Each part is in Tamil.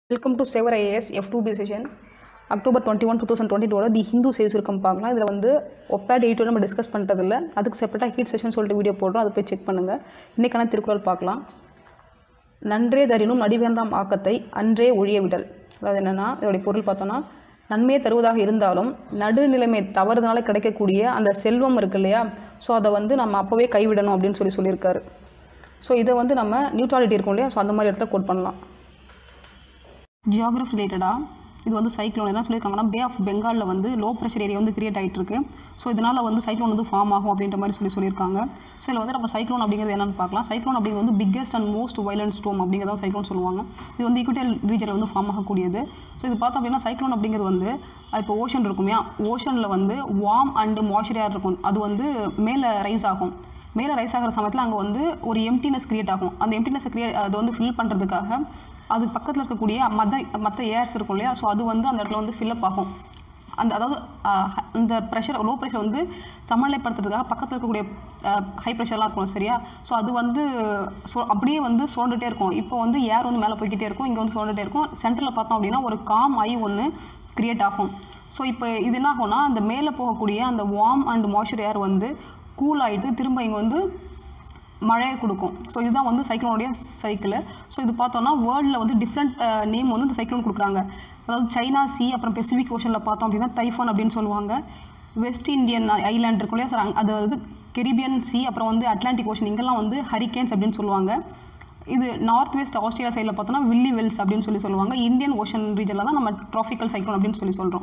வெல்கம் டு செவர் IAS F two B session October twenty one two thousand twenty டூவில் தி ஹிந்து செய்தி சுருக்கம் பார்க்கலாம் இதில் வந்து ஒப்பேட் எயிட்டோ நம்ம டிஸ்கஸ் பண்ணுறதில்ல அதுக்கு செப்பரேட்டாக ஹீட் செஷன் சொல்லிட்டு வீடியோ போடுறோம் அதை போய் செக் பண்ணுங்கள் இன்றைக்கான திருக்குறள் பார்க்கலாம் நன்றே தரினும் நடிவேந்தாம் ஆக்கத்தை அன்றே ஒழிய விடல் அதாவது என்னென்னா இதோடைய பொருள் பார்த்தோன்னா நன்மையை தருவதாக இருந்தாலும் நடுநிலைமை தவறுதனால கிடைக்கக்கூடிய அந்த செல்வம் இருக்கு இல்லையா ஸோ அதை வந்து நம்ம அப்போவே கைவிடணும் அப்படின்னு சொல்லி சொல்லியிருக்காரு ஸோ இதை வந்து நம்ம நியூட்ராலிட்டி இருக்கும் இல்லையா ஸோ அந்த மாதிரி இடத்துல கோட் பண்ணலாம் ஜியாகிரஃபி ரிலேட்டடாக இது வந்து சைக்ளோன் என்ன சொல்லியிருக்காங்கன்னா பே ஆஃப் பெங்காலில் வந்து லோ ப்ரெஷர் ஏரியா வந்து கிரியேட் ஆகிட்டு இருக்கு ஸோ இதனால் வந்து சைக்ளோன் வந்து ஃபார்ம் ஆகும் அப்படின்ற மாதிரி சொல்லி சொல்லியிருக்காங்க ஸோ இதில் வந்து நம்ம சைக்ளோன் அப்படிங்கிறது என்னன்னு பார்க்கலாம் சைக்ளோன் அப்படிங்கிறது வந்து biggest and most violent storm அப்படிங்கிறத சைக்ளோன் சொல்லுவாங்க இது வந்து ஈக்குவட்டல் ரீஜனில் வந்து ஃபார்ம் ஆகக்கூடியது ஸோ இது பார்த்தோம் அப்படின்னா சைக்ளோன் அப்படிங்கிறது வந்து இப்போ ஓஷன் இருக்குமே ஓஷனில் வந்து வார்ம் அண்டு மாய்ச்சரியாக இருக்கும் அது வந்து மேலே ரைஸ் ஆகும் மேலே ரைஸ் ஆகிற சமயத்தில் அங்கே வந்து ஒரு எம்டினஸ் கிரியேட் ஆகும் அந்த எம்டினஸ் கிரியேட் அதை வந்து ஃபில் பண்ணுறதுக்காக அதுக்கு பக்கத்தில் இருக்கக்கூடிய மற்ற மற்ற ஏர்ஸ் இருக்கும் இல்லையா ஸோ அது வந்து அந்த இடத்துல வந்து ஃபில்லப் ஆகும் அந்த அதாவது ஆஹ், அந்த ப்ரெஷர் லோ ப்ரெஷர் வந்து சமநிலைப்படுத்துறதுக்காக பக்கத்தில் இருக்கக்கூடிய ஹை ப்ரெஷர்லாம் இருக்கும் சரியா ஸோ அது வந்து சோ அப்படியே வந்து சுரண்டுட்டே இருக்கும் இப்போ வந்து ஏர் வந்து மேலே போய்க்கிட்டே இருக்கும் இங்கே வந்து சுரண்டுட்டே இருக்கும் சென்டரில் பார்த்தோம் அப்படின்னா ஒரு காம் ஐ ஒன்று கிரியேட் ஆகும் ஸோ இப்போ இது என்ன ஆகும்னா அந்த மேலே போகக்கூடிய அந்த வார்ம் அண்ட் மாய்ச்சர் ஏர் வந்து கூல் ஆகிட்டு திரும்ப இங்கே வந்து மழையை கொடுக்கும் ஸோ இதுதான் வந்து சைக்ளோனுடைய சைக்கிள் ஸோ இது பார்த்தோம்னா வேர்ல்டில் வந்து டிஃப்ரெண்ட் நேம் வந்து இந்த சைக்ளோன் கொடுக்குறாங்க அதாவது சைனா சி அப்புறம் பெசிபிக் ஓஷனில் பார்த்தோம் அப்படின்னா தைஃபான் அப்படின்னு சொல்லுவாங்க வெஸ்ட் இந்தியன் ஐலாண்ட் இருக்கும் இல்லையா சார் அங்க- அது வந்து கெரிபியன் சி அப்புறம் வந்து அட்லாண்டிக் ஓஷன் இங்கெல்லாம் வந்து ஹரிகேன்ஸ் அப்படின்னு சொல்லுவாங்க இது நார்த் வெஸ்ட் ஆஸ்திரேலியா சைடில் பார்த்தோன்னா வில்லி வெல்ஸ் அப்படின்னு சொல்லி சொல்லுவாங்க இந்தியன் ஓஷன் ரீஜனில் தான் நம்ம ட்ராபிக்கல் சைக்ளோன் அப்படின்னு சொல்லி சொல்கிறோம்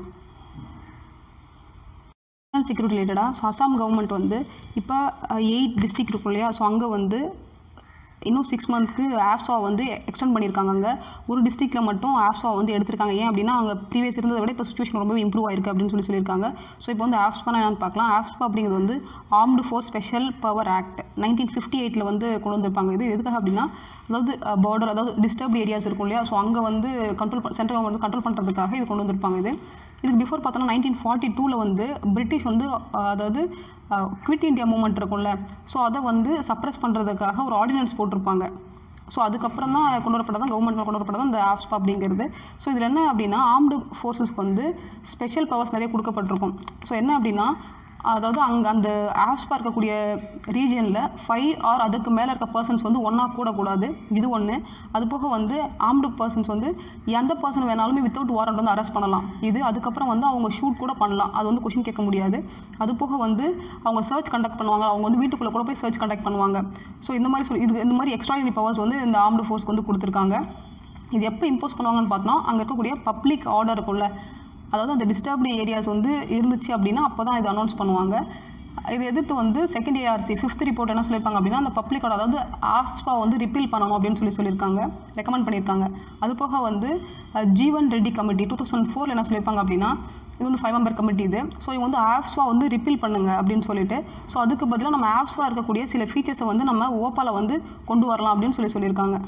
நேஷனல் செக்யூரிட்டி ரிலேட்டடாக ஸோ அசாம் கவர்மெண்ட் வந்து இப்போ எயிட் டிஸ்ட்ரிக்ட் இருக்கும் இல்லையா ஸோ அங்கே வந்து இன்னும் சிக்ஸ் மந்த்க்கு ஆப்ஸா வந்து எக்ஸ்டெண்ட் பண்ணியிருக்காங்க அங்கே ஒரு டிஸ்ட்ரிக்ட்டில் மட்டும் ஆப்ஸா வந்து எடுத்திருக்காங்க ஏன் அப்படின்னா அங்கே ப்ரீவியஸ் இருந்ததை விட இப்போ சுச்சுவேஷன் ரொம்ப இம்ப்ரூவ் ஆயிருக்கு அப்படின்னு சொல்லி சொல்லியிருக்காங்க ஸோ இப்போ வந்து ஆப்ஸ்பானா என்னன்னு பார்க்கலாம் ஆப்ஸ்பா அப்படிங்கிறது வந்து armed forces special power act nineteen fifty எயிட்டில் வந்து கொண்டு வந்திருப்பாங்க இது எதுக்காக அப்படின்னா அதாவது பார்டர் அதாவது டிஸ்டர்ப்டு ஏரியாஸ் இருக்கும் இல்லையா ஸோ அங்கே வந்து கண்ட்ரோல் சென்ட்ரல் கவர்மெண்ட் வந்து கண்ட்ரோல் பண்ணுறதுக்காக இது கொண்டு வந்திருப்பாங்க இது இதுக்கு பிஃபோர் பார்த்தோன்னா நைன்டீன் ஃபார்ட்டி டூவில் வந்து பிரிட்டிஷ் வந்து அஹ், அதாவது குவிட் இந்தியா மூமெண்ட் இருக்கும்ல ஸோ அதை வந்து சப்ரஸ் பண்ணுறதுக்காக ஒரு ஆர்டினன்ஸ் போட்டிருப்பாங்க ஸோ அதுக்கப்புறம் தான் கொண்டு வரப்பட்டதான் கவர்மெண்ட் கொண்டு வரப்பட்டதான் இந்த ஆப்ஸ்பா அப்படிங்கிறது ஸோ இதில் என்ன அப்படின்னா ஆர்ம்டு ஃபோர்ஸஸ்க்கு வந்து ஸ்பெஷல் பவர்ஸ் நிறைய கொடுக்கப்பட்டிருக்கும் ஸோ என்ன அப்படின்னா அதாவது அங்கே அந்த ஆப்ஸ்பா இருக்கக்கூடிய ரீஜனில் ஃபைவ் ஆர் அதுக்கு மேலே இருக்க பர்சன்ஸ் வந்து ஒன்றா கூடக்கூடாது இது ஒன்று அது போக வந்து ஆர்ம்டு பர்சன்ஸ் வந்து எந்த பர்சன் வேணாலுமே வித்தவுட் வாரண்ட் வந்து அரெஸ்ட் பண்ணலாம் இது அதுக்கப்புறம் வந்து அவங்க ஷூட் கூட பண்ணலாம் அது வந்து கொஷின் கேட்க முடியாது அது போக வந்து அவங்க சர்ச் கண்டக்ட் பண்ணுவாங்க அவங்க வந்து வீட்டுக்குள்ளே கூட போய் சர்ச் கண்டக்ட் பண்ணுவாங்க ஸோ இந்த மாதிரி சொல்லி இது இந்த மாதிரி எக்ஸ்ட்ராடினரி பவர்ஸ் வந்து இந்த ஆர்ம்டு ஃபோர்ஸ்க்கு வந்து கொடுத்துருக்காங்க இது எப்போ இம்போஸ் பண்ணுவாங்கன்னு பார்த்தோன்னா அங்கே இருக்கக்கூடிய பப்ளிக் ஆர்டர் இருக்கும்ல அதாவது அந்த டிஸ்டர்ப்டு ஏரியாஸ் வந்து இருந்துச்சு அப்படின்னா அப்போ தான் இது அனௌன்ஸ் பண்ணுவாங்க இது எதிர்த்து வந்து செகண்ட் ஏஆர்சி ஃபிஃப்த் ரிப்போர்ட் என்ன சொல்லியிருப்பாங்க அப்படின்னா அந்த பப்ளிக் ஆர்டர் அதாவது ஆஃப்ஸ்பா வந்து ரிப்பீல் பண்ணணும் அப்படின்னு சொல்லி சொல்லியிருக்காங்க ரெக்கமெண்ட் பண்ணியிருக்காங்க அது போக வந்து அஹ், Jeevan Reddy committee two thousand ஃபோரில் என்ன சொல்லியிருப்பாங்க அப்படின்னா இது வந்து ஃபைவ் மெம்பர் கமிட்டி இது ஸோ இவங்க வந்து ஆப்ஸ்வா வந்து ரிப்பீல் பண்ணுங்க அப்படின்னு சொல்லிட்டு ஸோ அதுக்கு பதிலாக நம்ம ஆப்ஸ்வா இருக்கக்கூடிய சில ஃபீச்சர்ஸை வந்து நம்ம ஓப்பால வந்து கொண்டு வரலாம் அப்படின்னு சொல்லி சொல்லியிருக்காங்க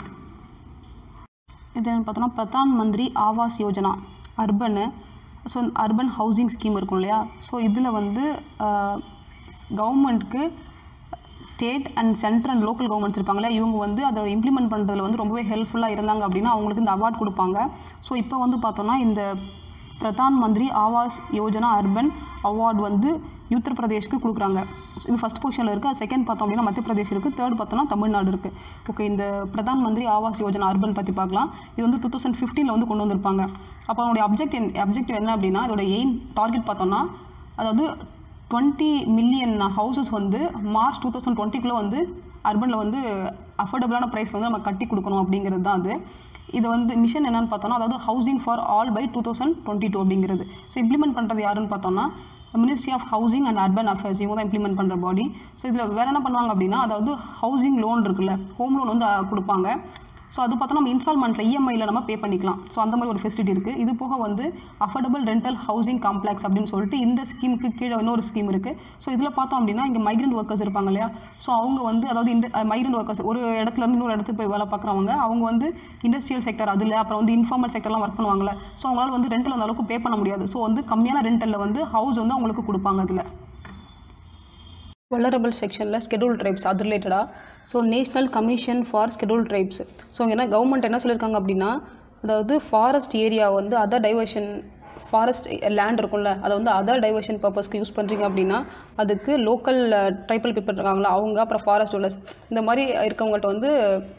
இது என்னன்னு பார்த்தோன்னா Pradhan Mantri Awas Yojana urban so urban housing scheme இருக்கும் இல்லையா ஸோ இதில் வந்து கவர்மெண்ட்க்கு state and central and local governments இருப்பாங்களே இவங்க வந்து அதோட இம்ப்ளிமெண்ட் பண்ணுறதுல வந்து ரொம்பவே ஹெல்ப்ஃபுல்லாக இருந்தாங்க அப்படின்னா அவங்களுக்கு இந்த அவார்ட் கொடுப்பாங்க ஸோ இப்போ வந்து பார்த்தோன்னா இந்த பிரதான் மந்திரி ஆவாஸ் யோஜனா அர்பன் அவார்டு வந்து உத்தரப்பிரதேஷ்க்கு கொடுக்குறாங்க இது ஃபஸ்ட் பொசிஷனில் இருக்குது அது செகண்ட் பார்த்தோம் அப்படின்னா மத்திய பிரதேஷ் இருக்குது தேர்ட் பார்த்தோம்னா தமிழ்நாடு இருக்குது ஓகே இந்த பிரதான் மந்திரி ஆவாஸ் யோஜனா அர்பன் பற்றி பார்க்கலாம் இது வந்து டூ தௌசண்ட் ஃபிஃப்டீனில் வந்து கொண்டு வந்திருப்பாங்க அப்போ அவங்களுடைய அப்ஜெக்ட் அப்ஜெக்டிவ் என்ன அப்படின்னா இதோட எய்ம் டார்கெட் பார்த்தோம்னா அதாவது டுவெண்ட்டி மில்லியன் ஹவுசஸ் வந்து மார்ச் டூ தௌசண்ட் டுவெண்ட்டிக்குள்ளே வந்து அர்பனில் வந்து அஃபோர்டபுளான ப்ரைஸ் வந்து நம்ம கட்டி கொடுக்கணும் அப்படிங்கிறது தான் அது இது வந்து மிஷன் என்னன்னு பார்த்தோம்னா அதாவது housing for all by two thousand twenty two அப்படிங்கிறது ஸோ இம்ப்ளிமெண்ட் பண்ணுறது யாருன்னு பார்த்தோம்னா ministry of housing and urban affairs இவங்க தான் இம்ப்ளிமெண்ட் பண்ணுற பாடி ஸோ இதில் வேறு என்ன பண்ணுவாங்க அப்படின்னா அதாவது ஹவுசிங் லோன் இருக்குல்ல ஹோம் லோன் வந்து அஹ், கொடுப்பாங்க ஸோ அது பார்த்தா நம்ம இன்ஸ்டால்மெண்ட்டில் இஎம்ஐயில் நம்ம பே பண்ணிக்கலாம் ஸோ அந்த மாதிரி ஒரு ஃபெசிலிட்டி இருக்குது இது போக வந்து அஃபோர்டபுள் ரெண்டல் ஹவுசிங் காம்ப்ளெக்ஸ் அப்படின்னு சொல்லிட்டு இந்த ஸ்கீமுக்கு கீழே இன்னொரு ஸ்கீம் இருக்குது ஸோ இதில் பார்த்தோம் அப்படின்னா இங்கே மைக்ரண்ட் ஒர்க்கர்ஸ் இருப்பாங்க இல்லையா ஸோ அவங்க வந்து அதாவது இந்த மைக்ரண்ட் ஒர்க்கர்ஸ் ஒரு இடத்துல இருந்து இன்னொரு இடத்துக்கு போய் வேலை பார்க்குறவங்க அவங்க வந்து இண்டஸ்ட்ரியல் செக்டர் அதில் அப்புறம் வந்து இன்ஃபார்மல் செக்டர்லாம் ஒர்க் பண்ணுவாங்கல்ல ஸோ அவங்களால வந்து ரெண்டில் அந்த அளவுக்கு பே பண்ண முடியாது ஸோ வந்து கம்மியான ரெண்டலில் வந்து ஹவுஸ் வந்து அவங்களுக்கு கொடுப்பாங்க அதில் வல்லரபிள் செக்ஷனில் ஸ்கெடியூல் ட்ரைப்ஸ் அது ரிலேட்டடாக so national commission for schedule tribes so என்ன கவர்மெண்ட் என்ன சொல்லியிருக்காங்க அப்படின்னா அதாவது ஃபாரஸ்ட் ஏரியா வந்து அதர் டைவர்ஷன் ஃபாரஸ்ட் லேண்ட் இருக்கும்ல அதை வந்து அதர் டைவர்ஷன் பர்பஸ்க்கு யூஸ் பண்ணுறீங்க அப்படின்னா அதுக்கு லோக்கல் ட்ரைபல் பீப்பிள் இருக்காங்களா அவங்க அப்புறம் ஃபாரஸ்ட் ஓனர்ஸ் இந்த மாதிரி இருக்கவங்கள்ட்ட வந்து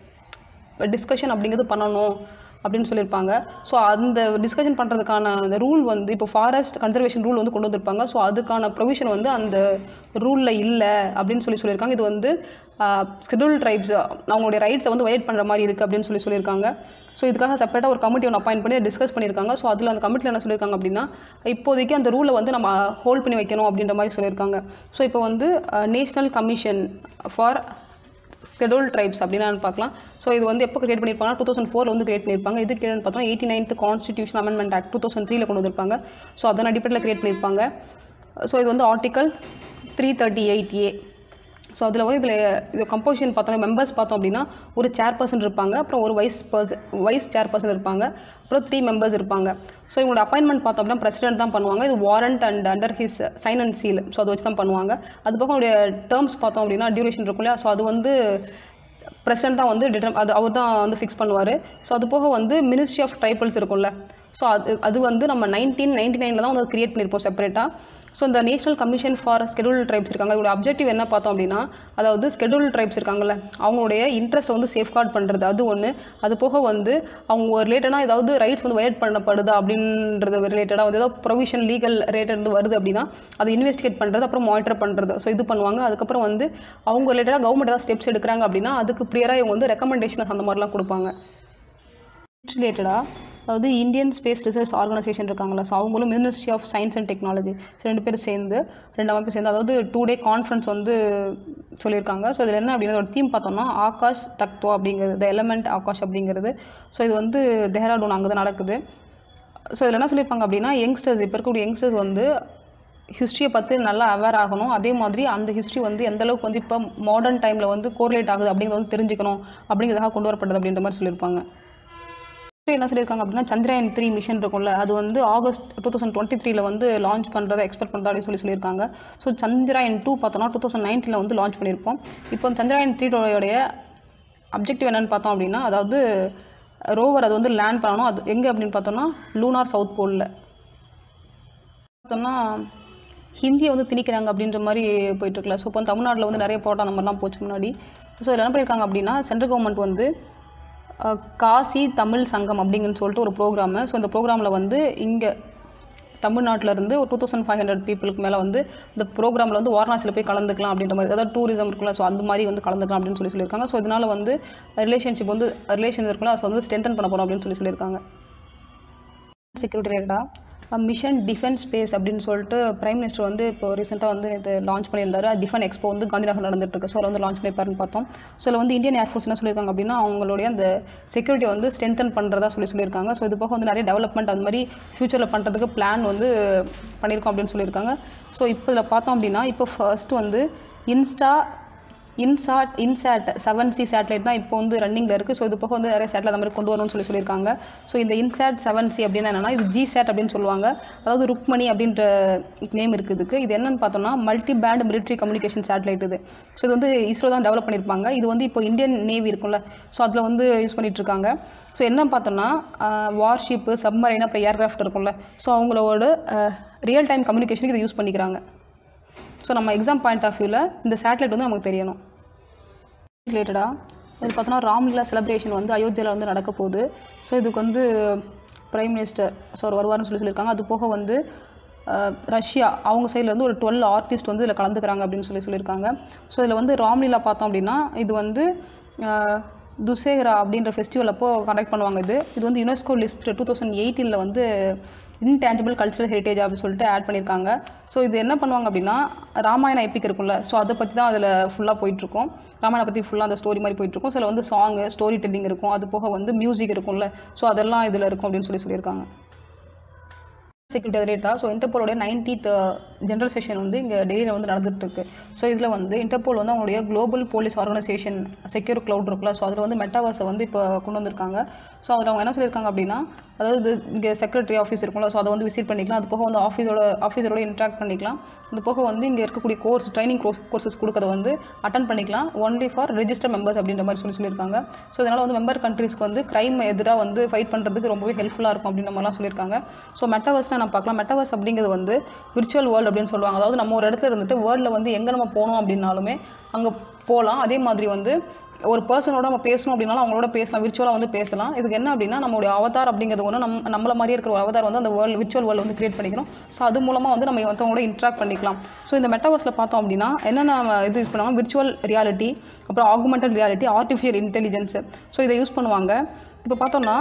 டிஸ்கஷன் அப்படிங்கிறது பண்ணணும் அப்படின்னு சொல்லியிருப்பாங்க ஸோ அந்த டிஸ்கஷன் பண்ணுறதுக்கான அந்த ரூல் வந்து இப்போ ஃபாரஸ்ட் கன்சர்வேஷன் ரூல் வந்து கொண்டு வந்திருப்பாங்க ஸோ அதுக்கான ப்ரொவிஷன் வந்து அந்த ரூலில் இல்லை அப்படின்னு சொல்லி சொல்லியிருக்காங்க இது வந்து ஸ்கெடியூல் ட்ரைப்ஸ் அவங்களுடைய ரைட்ஸை வந்து வயலேட் பண்ணுற மாதிரி இருக்குது அப்படின்னு சொல்லி சொல்லியிருக்காங்க ஸோ இதுக்காக செப்பரேட்டாக ஒரு கமிட்டி ஒன்று அப்பாயிண்ட் பண்ணி டிஸ்கஸ் பண்ணியிருக்காங்க ஸோ அதில் அந்த கமிட்டியில் என்ன சொல்லியிருக்காங்க அப்படின்னா இப்போதைக்கு அந்த ரூலை வந்து நம்ம ஹோல்ட் பண்ணி வைக்கணும் அப்படின்ற மாதிரி சொல்லியிருக்காங்க ஸோ இப்போ வந்து national commission for schedule tribes அப்படின்னு பார்க்கலாம் ஸோ இது வந்து எப்போ கிரியேட் பண்ணியிருப்பாங்க டூ தௌசண்ட் ஃபோரில் வந்து கிரியேட் பண்ணியிருப்பாங்க இது கிரியேட் பார்த்தோம் eighty ninth constitution amendment act two thousand த்ரீல கொண்டு வந்திருப்பாங்க ஸோ அதன் அடிப்படையில் கிரியேட் பண்ணியிருப்பாங்க ஸோ இது வந்து article three thirty eight A so அதில் வந்து இதில் இது கம்போசிஷன் பார்த்தோம் மெம்பர்ஸ் பார்த்தோம் அப்படின்னா ஒரு சேர்பர்சன் இருப்பாங்க அப்புறம் ஒரு வைஸ் பர்சன் வைஸ் சேர்பர்சன் இருப்பாங்க அப்புறம் த்ரீ மெம்பர்ஸ் இருப்பாங்க ஸோ இவங்களோட அப்பாயின்மெண்ட் பார்த்தோம் அப்படின்னா பிரசிடென்ட் தான் பண்ணுவாங்க இது warrant and under his sign and seal so அதை வச்சு தான் பண்ணுவாங்க அது பக்கம் அவருடைய டேர்ம்ஸ் பார்த்தோம் அப்படின்னா டியூரேஷன் இருக்கும் இல்லையா ஸோ அது வந்து பிரசிடென்ட் தான் வந்து டிட்டர் அது அவர் தான் வந்து ஃபிக்ஸ் பண்ணுவார் ஸோ அது போக வந்து மினிஸ்ட்ரி ஆஃப் ட்ரைபல்ஸ் இருக்கும்ல ஸோ அது அது வந்து நம்ம நைன்டீன் நைன்டி நைனில் தான் வந்து கிரியேட் பண்ணியிருப்போம் செப்பரேட்டாக ஸோ இந்த national commission for schedule tribes இருக்காங்க இதோட அப்ஜெக்டிவ் என்ன பார்த்தோம் அப்படின்னா அதாவது ஸ்கெடியூல் ட்ரைப்ஸ் இருக்காங்கல்ல அவங்களுடைய இன்ட்ரெஸ்ட் வந்து சேஃப்கார்ட் பண்ணுறது அது ஒன்று அது போக வந்து அவங்க ரிலேட்டடாக ஏதாவது ரைட்ஸ் வந்து வயட் பண்ணப்படுதா அப்படின்றது ரிலேட்டடாக வந்து ஏதாவது ப்ரொவிஷன் லீகல் ரேட் இருந்து வருது அப்படின்னா அதை இன்வெஸ்டிகேட் பண்ணுறது அப்புறம் மானிட்டர் பண்ணுறது ஸோ இது பண்ணுவாங்க அதுக்கப்புறம் வந்து அவங்க ரிலேட்டடாக கவர்மெண்ட் ஏதாவது ஸ்டெப்ஸ் எடுக்கிறாங்க அப்படின்னா அதுக்கு ப்ரியராக இவங்க வந்து ரெக்கமெண்டேஷன்ஸ் அந்த மாதிரிலாம் கொடுப்பாங்க ரிலேட்டடாக அதாவது இந்தியன் ஸ்பேஸ் ரிசர்ச் ஆர்கனைசேஷன் இருக்காங்களா ஸோ அவங்களும் ministry of science and technology ரெண்டு பேரும் சேர்ந்து ரெண்டு அமைப்பு சேர்ந்து அதாவது டூ டே கான்ஃபரன்ஸ் வந்து சொல்லியிருக்காங்க ஸோ இதில் என்ன அப்படின்னா ஒரு தீம் பார்த்தோம்னா ஆகாஷ் தக்தோ அப்படிங்கிறது த எலமெண்ட் ஆகாஷ் அப்படிங்கிறது ஸோ இது வந்து தெஹ்ராடூன் அங்கே தான் நடக்குது ஸோ இதில் என்ன சொல்லியிருப்பாங்க அப்படின்னா யங்ஸ்டர்ஸ் இப்போ இருக்கக்கூடிய யங்ஸ்டர்ஸ் வந்து ஹிஸ்ட்ரியை பற்றி நல்லா அவேர் ஆகணும் அதே மாதிரி அந்த ஹிஸ்ட்ரி வந்து எந்த அளவுக்கு வந்து இப்போ மாடர்ன் டைமில் வந்து கோரிலேட் ஆகுது அப்படிங்கிறத வந்து தெரிஞ்சுக்கணும் அப்படிங்கிறதாக கொண்டு வரப்பட்டது அப்படின்ற மாதிரி சொல்லியிருப்பாங்க என்ன சொல்லியிருக்காங்க அப்படின்னா சந்திராயன் த்ரீ மிஷன் இருக்கும்ல அது வந்து ஆகஸ்ட் டூ தௌசண்ட் டுவெண்ட்டி த்ரீல வந்து லான்ச் பண்ணுறதை எக்ஸ்பெக்ட் பண்ணுறதா அப்படின்னு சொல்லி சொல்லியிருக்காங்க ஸோ சந்திராயன் டூ பார்த்தோம்னா டூ தௌசண்ட் நைன்டீனில் வந்து லான்ச் பண்ணியிருப்போம் இப்போ சந்திராயன் த்ரீயோடைய அப்ஜெக்டிவ் என்னென்னு பார்த்தோம் அப்படின்னா அதாவது ரோவர் அது வந்து லேண்ட் பண்ணணும் அது எங்கே அப்படின்னு பார்த்தோம்னா லூனார் சவுத் போலில் பார்த்தோம்னா ஹிந்தியை வந்து திணிக்கிறாங்க அப்படின்ற மாதிரி போயிட்டுருக்கல ஸோ இப்போ தமிழ்நாட்டில் வந்து நிறைய போட்டோ அந்த மாதிரிலாம் போச்சு முன்னாடி ஸோ இதில் என்ன பண்ணியிருக்காங்க அப்படின்னா சென்ட்ரல் கவர்மெண்ட் வந்து காசி தமிழ் சங்கம் அப்படிங்கன்னு சொல்லிட்டு ஒரு ப்ரோக்ராமு ஸோ இந்த ப்ரோக்ராமில் வந்து இங்கே தமிழ்நாட்டிலேருந்து ஒரு டூ தௌசண்ட் ஃபைவ் ஹண்ட்ரட் பீப்புளுக்கு மேலே வந்து இந்த ப்ரோக்ராமில் வந்து வாரணாசியில் போய் கலந்துக்கலாம் அப்படின்ற மாதிரி அதாவது டூரிசம் இருக்குல்ல ஸோ அந்த மாதிரி வந்து கலந்துக்கலாம் அப்படின்னு சொல்லி சொல்லியிருக்காங்க ஸோ இதனால் வந்து ரிலேஷன்ஷிப் வந்து ரிலேஷன் இருக்குல்ல ஸோ வந்து ஸ்ட்ரென்தன் பண்ண போகிறோம் அப்படின்னு சொல்லி சொல்லியிருக்காங்க செக்யூரிட்டி ரிலேட்டடாக மிஷன் டிஃபென்ஸ் ஸ்பேஸ் அப்படின்னு சொல்லிட்டு பிரைம் மினிஸ்டர் வந்து இப்போ ரீசெண்டாக வந்து இது லான்ச் பண்ணியிருந்தாரு டிஃபன் எக்ஸ்போ வந்து காந்திநகர் நடந்துட்டு இருக்கு ஸோ அதில் வந்து லான்ச் பண்ணியிருப்பாருன்னு பார்த்தோம் ஸோ அதில் வந்து இந்தியன் ஏர்ஃபோர்ஸ் என்ன சொல்லியிருக்காங்க அப்படின்னா அவங்களுடைய அந்த செக்யூரிட்டியை வந்து ஸ்ட்ரென்தன் பண்ணுறதா சொல்லி சொல்லியிருக்காங்க ஸோ இது போக வந்து நிறைய டெவலப்மெண்ட் அந்த மாதிரி ஃபியூச்சரில் பண்ணுறதுக்கு பிளான் வந்து பண்ணியிருக்கோம் அப்படின்னு சொல்லியிருக்காங்க ஸோ இப்போ இதில் பார்த்தோம் அப்படின்னா இப்போ ஃபர்ஸ்ட் வந்து INSAT INSAT INSAT seven C satellite தான் இப்போ வந்து ரன்னிங்கில் இருக்குது ஸோ இது போக வந்து நிறைய சேட்டலைட் அந்த மாதிரி கொண்டு வரணும்னு சொல்லி சொல்லியிருக்காங்க ஸோ இந்த இன்சாட் செவன் சி அப்படின்னா என்னென்னா இது ஜி சேட் அப்படின்னு சொல்லுவாங்க அதாவது ருக்மணி அப்படின்ற நேம் இருக்குது இதுக்கு இது என்னன்னு பார்த்தோம்னா multi band military communication satellite இது ஸோ இது வந்து இஸ்ரோ தான் டெவலப் பண்ணியிருப்பாங்க இது வந்து இப்போ இந்தியன் நேவி இருக்கும்ல ஸோ அதில் வந்து யூஸ் பண்ணிட்டு இருக்காங்க ஸோ என்ன பார்த்தோம்னா வார்ஷிப்பு சப்மரைன் அப்புறம் ஏர்கிராஃப்ட் இருக்கும்ல ஸோ அவங்களோட ரியல் டைம் கம்யூனிகேஷனுக்கு இதை யூஸ் பண்ணிக்கிறாங்க ஸோ நம்ம எக்ஸாம் பாயிண்ட் ஆஃப் வியூவில் இந்த சேட்டலைட் வந்து நமக்கு தெரியணும் ரிலேட்டடாக இது பார்த்தோன்னா ராம்லீலா செலிப்ரேஷன் வந்து அயோத்தியில் வந்து நடக்க போகுது ஸோ இதுக்கு வந்து பிரைம் மினிஸ்டர் ஸோ அவர் வருவார்னு சொல்லி சொல்லியிருக்காங்க அது போக வந்து அஹ், ரஷ்யா அவங்க சைட்லேருந்து ஒரு டுவெல் ஆர்டிஸ்ட் வந்து இதில் கலந்துக்கிறாங்க அப்படின்னு சொல்லி சொல்லியிருக்காங்க ஸோ இதில் வந்து ராம்லீலா பார்த்தோம் அப்படின்னா இது வந்து அஹ், துசேகரா அப்படின்ற ஃபெஸ்டிவல் அப்போ கண்டக்ட் பண்ணுவாங்க இது இது வந்து யுனெஸ்கோ லிஸ்ட் டூ தௌசண்ட் எயிட்டீனில் வந்து இன்டேஞ்சபிள் கல்ச்சரல் ஹெரிட்டேஜ் அப்படின்னு சொல்லிட்டு ஆட் பண்ணியிருக்காங்க ஸோ இது என்ன பண்ணுவாங்க அப்படின்னா ராமாயண எப்பிக் இருக்கும்ல ஸோ அதை பற்றி தான் அதில் ஃபுல்லாக போயிட்டுருக்கும் ராமாயண பற்றி ஃபுல்லாக அந்த ஸ்டோரி மாதிரி போயிட்டுருக்கும் சில வந்து சாங்கு ஸ்டோரி டெல்லிங் இருக்கும் அது போக வந்து மியூசிக் இருக்கும்ல ஸோ அதெல்லாம் இதில் இருக்கும் அப்படின்னு சொல்லி சொல்லியிருக்காங்க செக்யூரிட்டி ரேட்டா ஸோ இன்டர்போலோட நைன்டீத் ஜென்ரல் செஷன் வந்து இங்கே டெல்லியில் வந்து நடந்துட்டு இருக்கு ஸோ இதில் வந்து இன்டர்போல் வந்து அவங்களுடைய global police organisation secure cloud இருக்குல்ல ஸோ அதில் வந்து மெட்டாவர்ஸை வந்து இப்போ கொண்டு வந்திருக்காங்க ஸோ அதில் அவங்க என்ன சொல்லியிருக்காங்க அப்படின்னா அதாவது இங்கே செக்ரட்டரி ஆஃபீஸ் இருக்கும்ல ஸோ அதை வந்து விசிட் பண்ணிக்கலாம் அது போக வந்து ஆஃபீஸோட ஆஃபீஸரோட இன்ட்ராக்ட் பண்ணிக்கலாம் அது போக வந்து இங்கே இருக்கக்கூடிய கோர்ஸ் ட்ரைனிங் கோர்ஸ் கோர்சஸ் கொடுக்கறத வந்து அட்டன் பண்ணிக்கலாம் ஒன்லி ஃபார் ரெஜிஸ்டர் மெம்பர்ஸ் அப்படின்ற மாதிரி சொல்லி சொல்லியிருக்காங்க ஸோ இதனால் வந்து மெம்பர் கண்ட்ரீஸ்க்கு வந்து க்ரைம் எதிராக வந்து ஃபைட் பண்ணுறதுக்கு ரொம்பவே ஹெல்ப்ஃபுல்லாக இருக்கும் அப்படின்ற மாதிரிலாம் சொல்லியிருக்காங்க ஸோ மெட்டாவர்ஸ்னால் நம்ம பார்க்கலாம் மெட்டாவர்ஸ் அப்படிங்கிறது வந்து விர்ச்சுவல் வேர்ல்டு அப்படின்னு சொல்லுவாங்க அதாவது நம்ம ஒரு இடத்துல இருந்துட்டு வேர்ல்டில் வந்து எங்கே நம்ம போகணும் அப்படின்னாலுமே அங்கே போகலாம் அதே மாதிரி வந்து ஒரு பர்சனோட நம்ம பேசணும் அப்படின்னாலும் அவங்களோட பேசலாம் விர்ச்சுவலாக வந்து பேசலாம் இதுக்கு என்ன அப்படின்னா நம்மளுடைய அவதார் அப்படிங்கிறது ஒன்று நம்ம நம்மள மாதிரியே இருக்கிற ஒரு அவதார் வந்து அந்த வேர்ல்டு விர்ச்சுவல் வேர்ல்டு வந்து கிரியேட் பண்ணிக்கணும் ஸோ அது மூலமாக வந்து நம்ம மற்றவங்களோட இன்ட்ராக்ட் பண்ணிக்கலாம் ஸோ இந்த மெட்டாவர்ஸில் பார்த்தோம் அப்படின்னா என்னென்ன இது யூஸ் பண்ணுவாங்க விர்ச்சுவல் ரியாலிட்டி அப்புறம் augmented reality artificial intelligence so இதை யூஸ் பண்ணுவாங்க இப்போ பார்த்தோம்னா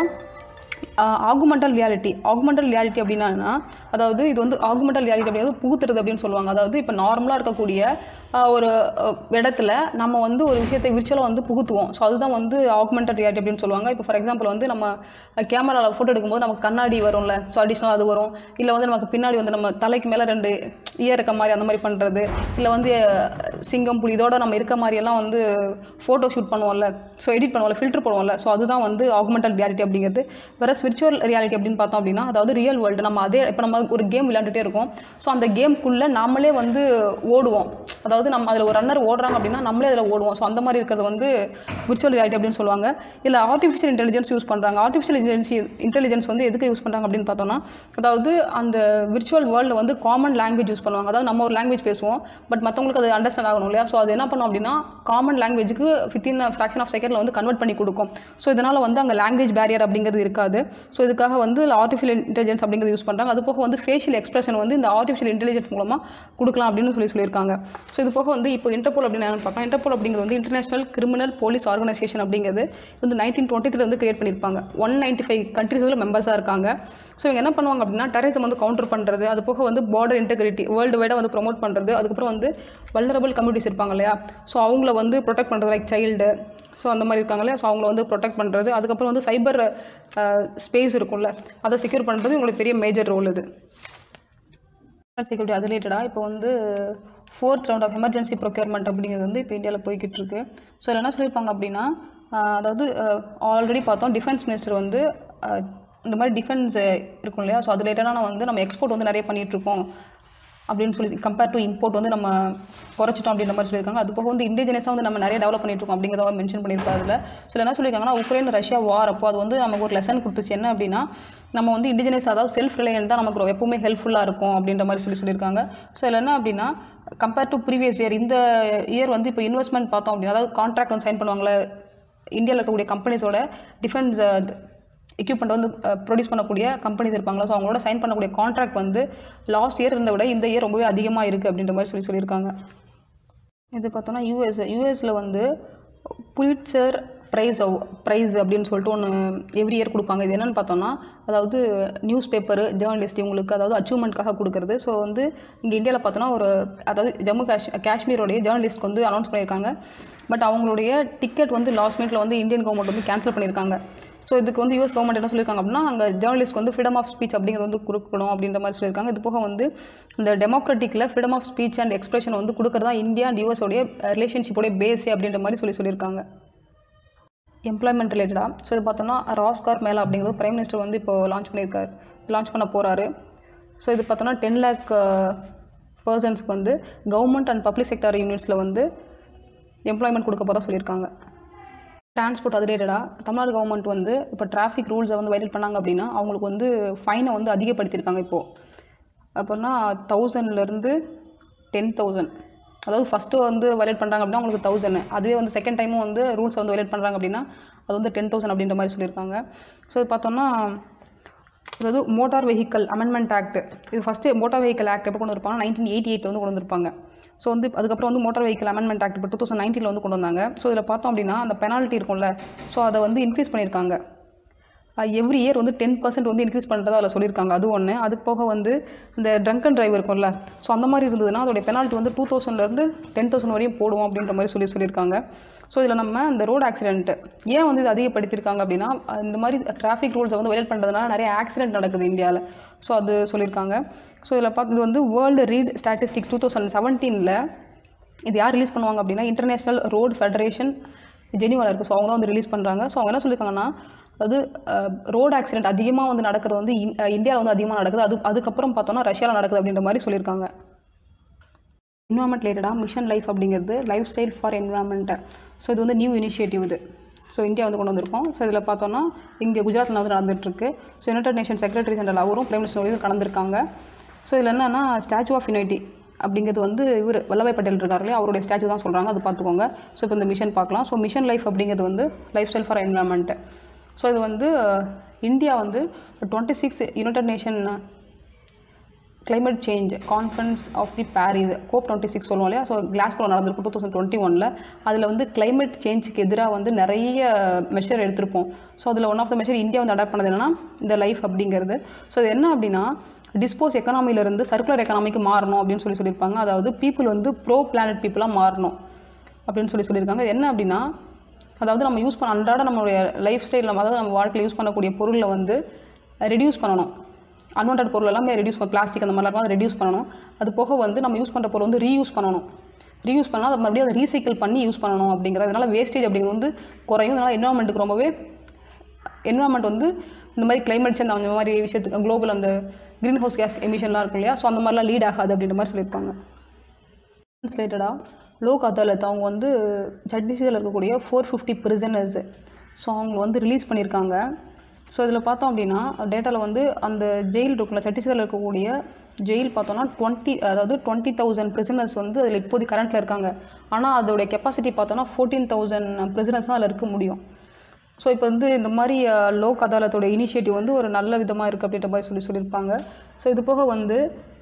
ஆகுமெண்டல் ரியாலிட்டி ஆகுமெண்டல் ரியாலிட்டி அப்படின்னா அதாவது இது வந்து ஆகுமெண்டல் ரியாலிட்டி அப்படிங்கிறது புகுத்துறது அப்படின்னு சொல்லுவாங்க அதாவது இப்போ நார்மலாக இருக்கக்கூடிய ஆஹ், ஒரு அஹ், இடத்துல நம்ம வந்து ஒரு விஷயத்தை விர்ச்சுவலாக வந்து புகுத்துவோம் ஸோ அதுதான் வந்து ஆகுமெண்டல் ரியாலிட்டி அப்படின்னு சொல்லுவாங்க இப்போ ஃபார் எக்ஸாம்பிள் வந்து நம்ம கேமராவில் ஃபோட்டோ எடுக்கும்போது நமக்கு கண்ணாடி வரும்ல ஸோ அடிஷ்னலாக அது வரும் இல்லை வந்து நமக்கு பின்னாடி வந்து நம்ம தலைக்கு மேலே ரெண்டு இயர் இருக்க மாதிரி அந்த மாதிரி பண்ணுறது இல்லை வந்து அஹ், சிங்கம் புலி இதோட நம்ம இருக்க மாதிரியெல்லாம் வந்து ஃபோட்டோ ஷூட் பண்ணுவோம்ல ஸோ எடிட் பண்ணுவோம்ல ஃபில்டர் பண்ணுவோம்ல ஸோ அதுதான் வந்து ஆகுமெண்டல் ரியாலிட்டி அப்படிங்கிறது வேற விர்ச்சுவல் ரியாலிட்டி அப்படின்னு பார்த்தோம் அப்படின்னா அதாவது ரியல் வேர்ல்டு நம்ம அதே இப்போ நம்ம ஒரு கேம் விளையாண்டுட்டே இருக்கோம் ஸோ அந்த கேம்குள்ளே நாமளே வந்து ஓடுவோம் அதாவது நம்ம அதில் ஒரு ரன்னர் ஓடுறாங்க அப்படின்னா நம்மளே அதில் ஓடுவோம் ஸோ அந்த மாதிரி இருக்கிறது வந்து விர்ச்சுவல் ரியாலிட்டி அப்படின்னு சொல்லுவாங்க இல்லை ஆர்டிஃபிஷியல் இன்டெலிஜென்ஸ் யூஸ் பண்ணுறாங்க ஆர்டிஃபிஷியல் இன்டெலிஜென்ஸ் இன்டெலிஜென்ஸ் வந்து எதுக்கு யூஸ் பண்ணுறாங்க அப்படின்னு பார்த்தோம்னா அதாவது அந்த விர்ச்சுவல் வேர்ல்டில் வந்து காமன் லாங்குவேஜ் யூஸ் பண்ணுவாங்க அதாவது நம்ம ஒரு லாங்குவேஜ் பேசுவோம் பட் மற்றவங்களுக்கு அது அண்டர்ஸ்டாண்ட் ஆகணும் இல்லையா ஸோ அது என்ன பண்ணும் அப்படின்னா காமன் லாங்குவேஜுக்கு வித்தின் ஃப்ராக்ஷன் ஆஃப் செகண்டில் வந்து கன்வெர்ட் பண்ணி கொடுக்கும் ஸோ இதனால் வந்து அங்கே லாங்குவேஜ் பேரியர் அப்படிங்கிறது இருக்காது ஸோ இதுக்காக வந்து ஆர்டிஃபிஷியல் இன்டெலிஜென்ஸ் அப்படிங்கிறது யூஸ் பண்ணுறாங்க அது போக வந்து ஃபேஷியல் எக்ஸ்பிரஷன் வந்து இந்த ஆர்டிஃபிஷியல் இன்டெலிஜென்ஸ் மூலமாக கொடுக்கலாம் அப்படின்னு சொல்லி சொல்லியிருக்காங்க ஸோ இது போக வந்து இப்போ இன்டர்போல் அப்படின்னு என்னன்னு பார்க்கலாம் இன்டர்போல் அப்படிங்கிறது வந்து இன்டர்நேஷனல் கிரிமினல் போலீஸ் ஆர்கனைசேஷன் அப்படிங்கிறது வந்து நைன்டீன் டுவெண்ட்டி வந்து கிரியேட் பண்ணியிருப்பாங்க ஒன் நைன்ட்டி ஃபைவ் கண்ட்ரீஸில் மெம்பர்ஸாக இருக்காங்க ஸோ இவங்க என்ன பண்ணுவாங்க அப்படின்னா டெரரிசம் வந்து கவுண்டர் பண்ணுறது அது போக வந்து பார்டர் இன்டெகிரிட்டி வேர்ல்டு வைடாக வந்து ப்ரொமோட் பண்ணுறது அதுக்கப்புறம் வந்து வல்னரபிள் கம்யூனிட்டிஸ் இருப்பாங்க இல்லையா ஸோ அவங்கள வந்து ப்ரொடெக்ட் பண்ணுறது லைக் சைல்டு ஸோ அந்த மாதிரி இருக்காங்க இல்லையா ஸோ அவங்கள வந்து ப்ரொடெக்ட் பண்ணுறது அதுக்கப்புறம் வந்து சைபர் ஸ்பேஸ் இருக்கும்ல அதை செக்யூர் பண்ணுறது உங்களுக்கு பெரிய மேஜர் ரோல் இது செக்யூரிட்டி அது ரிலேட்டடாக இப்போ வந்து fourth round of emergency procurement அப்படிங்கிறது வந்து இப்போ இந்தியாவில் போய்கிட்டு இருக்கு ஸோ இதில் என்ன சொல்லியிருப்பாங்க அப்படின்னா ஆஹ் அதாவது ஆல்ரெடி பார்த்தோம் டிஃபென்ஸ் மினிஸ்டர் வந்து ஆஹ் இந்த மாதிரி டிஃபென்ஸ் இருக்கும் இல்லையா ஸோ அது ரிலேட்டடான வந்து நம்ம எக்ஸ்போர்ட் வந்து நிறைய பண்ணிட்டு இருக்கோம் அப்படின்னு சொல்லி கம்பேர் டு இம்போர்ட் வந்து நம்ம குறைச்சிட்டோம் அப்படின்ற மாதிரி சொல்லியிருக்காங்க அது போக வந்து இண்டிஜினஸாக வந்து நம்ம நிறைய டெவலப் பண்ணிட்டு இருக்கோம் அப்படிங்கிறத மென்ஷன் பண்ணியிருப்பாரு அதில் சில என்ன சொல்லியிருக்காங்கன்னா உக்ரைன் ரஷ்யா வார் அப்போ அது வந்து நமக்கு ஒரு லெசன் கொடுத்துச்சு என்ன அப்படின்னா நம்ம வந்து இண்டிஜினஸ் அதாவது செல்ஃப் ரிலையன்ட் தான் நமக்கு எப்பவுமே ஹெல்ப்ஃபுல்லாக இருக்கும் அப்படின்ற மாதிரி சொல்லி சொல்லியிருக்காங்க ஸோ இதில் என்ன அப்படின்னா கம்பேர் டு ப்ரீவியஸ் இயர் இந்த இயர் வந்து இப்போ இன்வெஸ்ட்மெண்ட் பார்த்தோம் அப்படின்னா அதாவது கான்ட்ராக்ட் வந்து சைன் பண்ணுவாங்களே இந்தியாவில் இருக்கக்கூடிய கம்பெனிஸோட டிஃபென்ஸ் எக்யூப்மெண்ட் வந்து ப்ரொடியூஸ் பண்ணக்கூடிய கம்பெனிஸ் இருப்பாங்களா ஸோ அவங்களோட சைன் பண்ணக்கூடிய கான்ட்ராக்ட் வந்து லாஸ்ட் இயர் இருந்த விட இந்த இயர் ரொம்பவே அதிகமாக இருக்குது அப்படின்ற மாதிரி சொல்லி சொல்லியிருக்காங்க இது பார்த்தோன்னா யூஎஸ் யூஎஸில் வந்து புலிட்சர் ப்ரைஸ் ப்ரைஸ் அப்படின்னு சொல்லிட்டு ஒன்று எவ்ரி இயர் கொடுப்பாங்க இது என்னென்னு பார்த்தோன்னா அதாவது நியூஸ் பேப்பர் ஜேர்னலிஸ்ட் இவங்களுக்கு அதாவது அச்சீவ்மெண்ட்காக கொடுக்குறது ஸோ வந்து இங்கே இந்தியாவில் பார்த்தோன்னா ஒரு அதாவது ஜம்மு காஷ் காஷ்மீரோடைய ஜேர்னலிஸ்ட்க்கு வந்து அனௌன்ஸ் பண்ணியிருக்காங்க பட் அவங்களுடைய டிக்கெட் வந்து லாஸ்ட் மினிட்ல வந்து இந்தியன் கவர்மெண்ட் வந்து கேன்சல் பண்ணியிருக்காங்க ஸோ இதுக்கு வந்து யூஎஸ் கவர்மெண்ட் என்ன சொல்லியிருக்காங்க அப்படின்னா அங்கே ஜேர்னலிஸ்ட்க்கு வந்து ஃப்ரீடம் ஆஃப் ஸ்பீச் அப்படிங்கிறது வந்து கொடுக்கணும் அப்படின்ற மாதிரி சொல்லியிருக்காங்க இது போக வந்து இந்த டெமோக்ராட்டிக்கில் freedom of speech and expression வந்து கொடுக்குறதா இந்தியா அண்ட் யூஎஸோடைய ரிலேஷன்ஷிப்போடைய பேஸே அப்படின்ற மாதிரி சொல்லி சொல்லியிருக்காங்க எம்ப்ளாய்மெண்ட் ரிலேட்டடாக ஸோ இது பார்த்தோம்னா ராஸ்கார் மேலா அப்படிங்கிறது பிரைம் மினிஸ்டர் வந்து இப்போ லான்ச் பண்ணியிருக்காரு லான்ச் பண்ண போகிறாரு ஸோ இது பார்த்தோம்னா டென் லேக் பர்சன்ஸ்க்கு வந்து கவர்மெண்ட் அண்ட் பப்ளிக் செக்டர் யூனிட்ஸில் வந்து எம்ப்ளாய்மெண்ட் கொடுக்க போகிறதா சொல்லியிருக்காங்க டிரான்ஸ்போர்ட் அது ரிலேட்டடாக தமிழ்நாடு கவர்மெண்ட் வந்து இப்போ டிராஃபிக் ரூல்ஸை வந்து வைலேட் பண்ணாங்க அப்படின்னா அவங்களுக்கு வந்து ஃபைனை வந்து அதிகப்படுத்தியிருக்காங்க இப்போது அப்படின்னா தௌசண்ட்லேருந்து டென் தௌசண்ட் அதாவது ஃபஸ்ட்டு வந்து வைலேட் பண்ணுறாங்க அப்படின்னா அவங்களுக்கு தௌசண்ட் அதுவே வந்து செகண்ட் டைமும் வந்து ரூல்ஸை வந்து வைலேட் பண்ணுறாங்க அப்படின்னா அது வந்து டென் தௌசண்ட் அப்படின்ற மாதிரி சொல்லியிருக்காங்க ஸோ இது பார்த்தோம்னா அதாவது மோட்டார் வெஹிக்கல் அமெண்ட்மெண்ட் ஆக்ட் இது ஃபஸ்ட்டு மோட்டார் வெஹிக்கல் ஆக்ட் எப்போ கொண்டு வந்திருப்பாங்க நைன்டீன் எயிட்டி எயிட் வந்து கொண்டு வந்திருப்பாங்க ஸோ வந்து அதுக்கப்புறம் வந்து மோட்டார் வெஹிக்கல் அமெண்ட்மெண்ட் ஆக்ட் இப்போ டூ தௌசண்ட் நைன்டீனில் வந்து கொண்டு வந்தாங்க ஸோ இதில் பார்த்தோம் அப்படின்னா அந்த பெனால்ட்டி இருக்கும்ல ஸோ அதை வந்து இன்க்ரீஸ் பண்ணியிருக்காங்க எவ்ரி இயர் வந்து டென் பர்சன்ட் வந்து இன்க்ரீஸ் பண்ணுறதா அதில் சொல்லியிருக்காங்க அது ஒன்று அது போக வந்து இந்த ட்ரங்க் அண்ட் டிரைவ் இருக்கும்ல ஸோ அந்த மாதிரி இருந்ததுன்னா அதோடைய பெனால்ட்டி வந்து டூ தௌசண்ட்லேருந்து டென் தௌசண்ட் வரையும் போடுவோம் அப்படின்ற மாதிரி சொல்லி சொல்லியிருக்காங்க ஸோ இதில் நம்ம இந்த ரோடு ஆக்சிடென்ட் ஏன் வந்து இது அதிகப்படுத்தியிருக்காங்க அப்படின்னா இந்த மாதிரி டிராஃபிக் ரூல்ஸை வந்து வயலேட் பண்ணுறதுனால நிறைய ஆக்சிடென்ட் நடக்குது இந்தியாவில் ஸோ அது சொல்லியிருக்காங்க ஸோ இதில் பார்த்து இது வந்து world road statistics two thousand செவன்டீனில் இது யார் ரிலீஸ் பண்ணுவாங்க அப்படின்னா இன்டர்நேஷ்னல் ரோடு ஃபெடரேஷன் ஜெனிவாவில் இருக்குது ஸோ அவங்க தான் வந்து ரிலீஸ் பண்ணுறாங்க ஸோ அவங்க என்ன சொல்லியிருக்காங்கன்னா அதாவது ரோடு ஆக்சிடென்ட் அதிகமாக வந்து நடக்கிறது வந்து இந்தியாவில் வந்து அதிகமாக நடக்குது அது அதுக்கப்புறம் பார்த்தோன்னா ரஷ்யாவில் நடக்குது அப்படின்ற மாதிரி சொல்லியிருக்காங்க என்வரான்மெண்ட் ரிலேட்டடாக மிஷன் லைஃப் அப்படிங்கிறது lifestyle for environment so இது வந்து நியூ இனிஷியேட்டிவ் இது ஸோ இந்தியா வந்து கொண்டு வந்திருக்கோம் ஸோ இதில் பார்த்தோன்னா இங்கே குஜராத்தில் வந்து நடந்துகிட்ருக்கு so United Nation secretary general அவரும் பிரைம் மினிஸ்டர் இது கலந்துருக்காங்க ஸோ இதில் என்னென்னா ஸ்டாச்சு ஆஃப் யுனைட்டி அப்படிங்கிறது வந்து இவர் வல்லபாய் பட்டேல் இருக்கார் இல்லையா அவருடைய ஸ்டாச்சு தான் சொல்கிறாங்க அது பார்த்துக்கோங்க ஸோ இப்போ இந்த மிஷன் பார்க்கலாம் ஸோ மிஷன் லைஃப் அப்படிங்கிறது வந்து lifestyle for environment so இது வந்து இந்தியா வந்து twenty six United Nation climate change conference of the Paris COP twenty six சொல்லுவோம் இல்லையா ஸோ கிளாஸ்கோவில் நடந்திருக்கும் டூ தௌசண்ட் டுவெண்ட்டி ஒனில் அதில் வந்து கிளைமேட் சேஞ்சுக்கு எதிராக வந்து நிறைய மெஷர் எடுத்திருப்போம் ஸோ அதில் one of the measure India வந்து அடாப்ட் பண்ணது என்னன்னா இந்த லைஃப் அப்படிங்கிறது ஸோ இது என்ன அப்படின்னா டிஸ்போஸ் எக்கனாமிலேருந்து சர்க்குலர் எக்கனாமிக்கு மாறணும் அப்படின்னு சொல்லி சொல்லியிருப்பாங்க அதாவது பீப்புள் வந்து ப்ரோ பிளானட் பீப்புளாக மாறணும் அப்படின்னு சொல்லி சொல்லியிருக்காங்க இது என்ன அப்படின்னா அதாவது நம்ம யூஸ் பண்ண அன்றாட நம்மளுடைய லைஃப் ஸ்டைலில் அதாவது நம்ம வாழ்க்கையில் யூஸ் பண்ணக்கூடிய பொருளை வந்து ரெடியூஸ் பண்ணணும் அன்வான்ட் பொருள் எல்லாமே ரெடியூஸ் பண்ண பிளாஸ்டிக் அந்த மாதிரிலாம் அதை ரெடியூஸ் பண்ணணும் அது போக வந்து நம்ம யூஸ் பண்ணுற பொருள் வந்து ரீயூஸ் பண்ணணும் ரீயூஸ் பண்ணால் அதை மறுபடியும் அதை ரீசைக்கிள் பண்ணி யூஸ் பண்ணணும் அப்படிங்கிறது அதனால வேஸ்டேஜ் அப்படிங்கிறது வந்து குறையும் அதனால் என்வரான்மெண்ட்டுக்கு ரொம்பவே என்வரான்மெண்ட் வந்து இந்த மாதிரி கிளைமேட் சேஞ்ச் அந்த மாதிரி விஷயத்துக்கு குளோபல் அந்த க்ரீன் ஹவுஸ் கேஸ் எமிஷன்லாம் இருக்கும் இல்லையா ஸோ அந்த மாதிரிலாம் லீட் ஆகாது அப்படின்ற மாதிரி சொல்லியிருப்பாங்க ரிலேட்டடாக லோக் அதாலத் அவங்க வந்து சத்தீஸ்கரில் இருக்கக்கூடிய ஃபோர் ஃபிஃப்டி பிரிசனர்ஸ் ஸோ அவங்க வந்து ரிலீஸ் பண்ணியிருக்காங்க ஸோ இதில் பார்த்தோம் அப்படின்னா டேட்டாவில் வந்து அந்த ஜெயில் இருக்குல்ல சத்தீஸ்கரில் இருக்கக்கூடிய ஜெயில் பார்த்தோன்னா டுவெண்ட்டி அதாவது டுவெண்ட்டி தௌசண்ட் பிரிசனர்ஸ் வந்து அதில் இப்போதைக்கு கரண்ட்டில் இருக்காங்க ஆனால் அதோடைய கெப்பாசிட்டி பார்த்தோன்னா ஃபோர்டீன் தௌசண்ட் பிரிசனர்ஸ் தான் அதில் இருக்க முடியும் ஸோ இப்போ வந்து இந்த மாதிரி அஹ், லோக் அதாலத்தோட இனிஷியேட்டிவ் வந்து ஒரு நல்ல விதமாக இருக்குது அப்படின்ற மாதிரி சொல்லி சொல்லியிருப்பாங்க ஸோ இது போக வந்து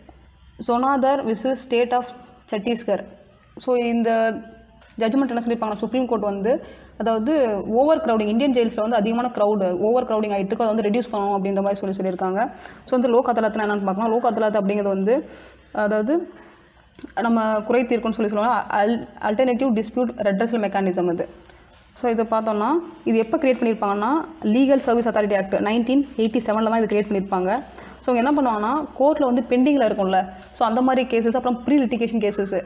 Sonadhar versus state of Chhattisgarh so இந்த ஜட்ஜ்மெண்ட் என்ன சொல்லியிருப்பாங்க சுப்ரீம் கோர்ட் வந்து அதாவது ஓவர் க்ரௌடிங் இந்தியன் ஜெயில்ஸில் வந்து அதிகமான க்ரௌடு ஓவர் க்ரௌடிங் ஆகிட்டு இருக்கு அதை வந்து ரெடியூஸ் பண்ணணும் அப்படின்ற மாதிரி சொல்லி சொல்லியிருக்காங்க ஸோ வந்து லோக் அதாலத்னா என்னென்னு பார்க்கலாம் லோக் அதாலத் அப்படிங்கிறது வந்து அதாவது நம்ம குறை தீர்க்கும்னு சொல்லி சொல்லுவாங்க அல் அல்டர்னேட்டிவ் டிஸ்பியூட் ரெட்ரஸல் மெக்கானிசம் இது ஸோ இதை பார்த்தோம்னா இது எப்போ கிரியேட் பண்ணியிருப்பாங்கன்னா legal service authority act nineteen eighty செவனில் தான் இது கிரியேட் பண்ணியிருப்பாங்க ஸோ அவங்க என்ன பண்ணுவாங்கன்னா கோர்ட்டில் வந்து பெண்டிங்கில் இருக்கும்ல ஸோ அந்த மாதிரி கேசஸ் அப்புறம் ப்ரீ லிட்டிகேஷன் கேசஸ்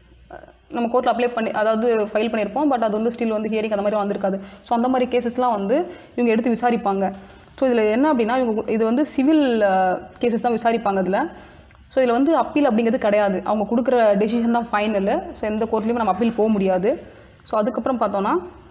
நம்ம கோர்ட்டில் அப்ளை பண்ணி அதாவது ஃபைல் பண்ணியிருப்போம் பட் அது வந்து ஸ்டில் வந்து ஹியரிங் அந்த மாதிரி வந்திருக்காது ஸோ அந்த மாதிரி கேசஸ்லாம் வந்து இவங்க எடுத்து விசாரிப்பாங்க ஸோ இதில் என்ன அப்படின்னா இவங்க இது வந்து சிவில் கேசஸ் தான் விசாரிப்பாங்க இதில் ஸோ இதில் வந்து அப்பீல் அப்படிங்கிறது கிடையாது அவங்க கொடுக்குற டெசிஷன் தான் ஃபைனல் ஸோ எந்த கோர்ட்லேயும் நம்ம அப்பீல் போக முடியாது ஸோ அதுக்கப்புறம் பார்த்தோன்னா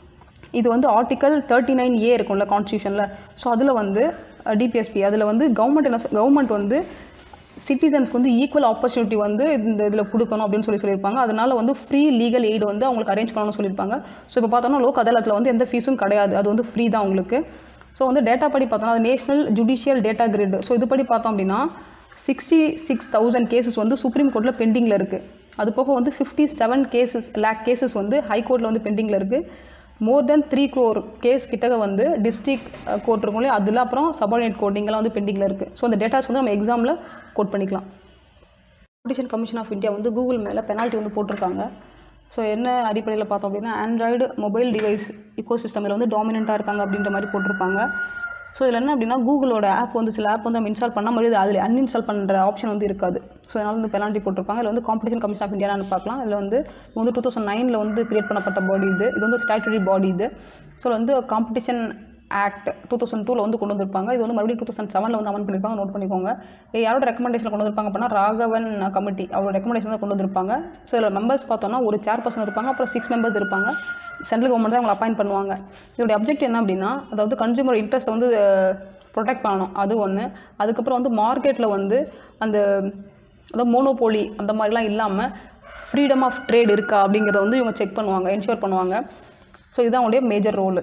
இது வந்து ஆர்டிக்கல் தேர்ட்டி நைன் ஏ இருக்கும்ல கான்ஸ்டியூஷனில் ஸோ அதில் வந்து டிபிஎஸ்பி அதில் வந்து கவர்மெண்ட் என்ன கவர்மெண்ட் வந்து சிட்டிசன்ஸ்க்கு வந்து ஈக்குவல் ஆப்பர்ச்சுனிட்டி வந்து இந்த இதில் கொடுக்கணும் அப்படின்னு சொல்லி சொல்லியிருப்பாங்க அதனால வந்து ஃப்ரீ லீகல் எய்டு வந்து அவங்களுக்கு அரேஞ்ச் பண்ணணும்னு சொல்லியிருப்பாங்க ஸோ இப்போ பார்த்தோம்னா லோக் அதாலத்தில் வந்து எந்த ஃபீஸும் கிடையாது அது வந்து ஃப்ரீ தான் உங்களுக்கு ஸோ வந்து டேட்டா படி பார்த்தோம்னா அது national judicial data grid so இது படி பார்த்தோம் அப்படின்னா சிக்ஸ்டி சிக்ஸ் தௌசண்ட் கேசஸ் வந்து சுப்ரீம் கோர்ட்டில் பெண்டிங்கில் இருக்குது அது போக வந்து fifty seven cases lakh cases வந்து ஹை கோர்ட்டில் வந்து பெண்டிங்கில் இருக்குது more than three crore case கிட்டக்க வந்து டிஸ்ட்ரிக்ட் கோர்ட் இருக்கும் இல்லையா அதில் அப்புறம் சபார்டினேட் கோர்ட் இங்கெல்லாம் வந்து பெண்டிங்கில் இருக்குது ஸோ அந்த டேட்டாஸ் வந்து நம்ம எக்ஸாமில் கோட் பண்ணிக்கலாம் காம்படிஷன் கமிஷன் ஆஃப் இந்தியா வந்து கூகுள் மேலே பெனால்ட்டி வந்து போட்டிருக்காங்க ஸோ என்ன அடிப்படையில் பார்த்தோம் அப்படின்னா ஆண்ட்ராய்டு மொபைல் டிவைஸ் இக்கோ சிஸ்டமில் வந்து டாமினண்ட்டாக இருக்காங்க அப்படின்ற மாதிரி போட்டிருப்பாங்க ஸோ இதில் என்ன அப்படின்னா கூகுளோட ஆப் வந்து சில ஆப் வந்து நம்ம இன்ஸ்டால் பண்ண முடியாது அதில் அன்இன்ஸ்டால் பண்ணுற ஆப்ஷன் வந்து இருக்காது ஸோ அதனால் வந்து பெனால்ட்டி போட்டிருப்பாங்க இதில் வந்து காம்படிஷன் கமிஷன் ஆஃப் இந்தியான்னு பார்க்கலாம் இதில் வந்து இது வந்து டூ தௌசண்ட் நைனில் வந்து கிரியேட் பண்ணப்பட்ட பாடி இது இது வந்து ஸ்டாச்சுரி பாடி இது ஸோ வந்து காம்படிஷன் ஆக்ட் டூ தௌசண்ட் டூவில் வந்து கொண்டு வந்திருப்பாங்க இது வந்து மறுபடியும் டூ தௌசண்ட் செவனில் வந்து அமன் பண்ணியிருப்பாங்க நோட் பண்ணிக்கோங்க இது யாரோட ரெக்கமெண்டேஷன் கொண்டு வந்திருப்பாங்க அப்படின்னா ராகவன் கமிட்டி அவரோட ரெக்கமெண்டேஷன் தான் கொண்டு வந்திருப்பாங்க ஸோ இதில் மெம்பர்ஸ் பார்த்தோம்னா ஒரு சேர் பர்சன் இருப்பாங்க அப்புறம் சிக்ஸ் மெம்பர்ஸ் இருப்பாங்க சென்ட்ரல் கவர்மெண்ட் தான் அவங்களை அப்பாயிண்ட் பண்ணுவாங்க இதோட அப்ஜெக்ட் என்ன அப்படின்னா அதாவது கன்சூமர் இன்ட்ரெஸ்ட் வந்து ப்ரொடெக்ட் பண்ணணும் அது ஒன்று அதுக்கப்புறம் வந்து மார்க்கெட்டில் வந்து அந்த அதாவது மோனோபோலி அந்த மாதிரிலாம் இல்லாமல் ஃப்ரீடம் ஆஃப் ட்ரேட் இருக்கா அப்படிங்கிறத வந்து இவங்க செக் பண்ணுவாங்க என்ஷூர் பண்ணுவாங்க ஸோ இதுதான் அவங்களுடைய மேஜர் ரோலு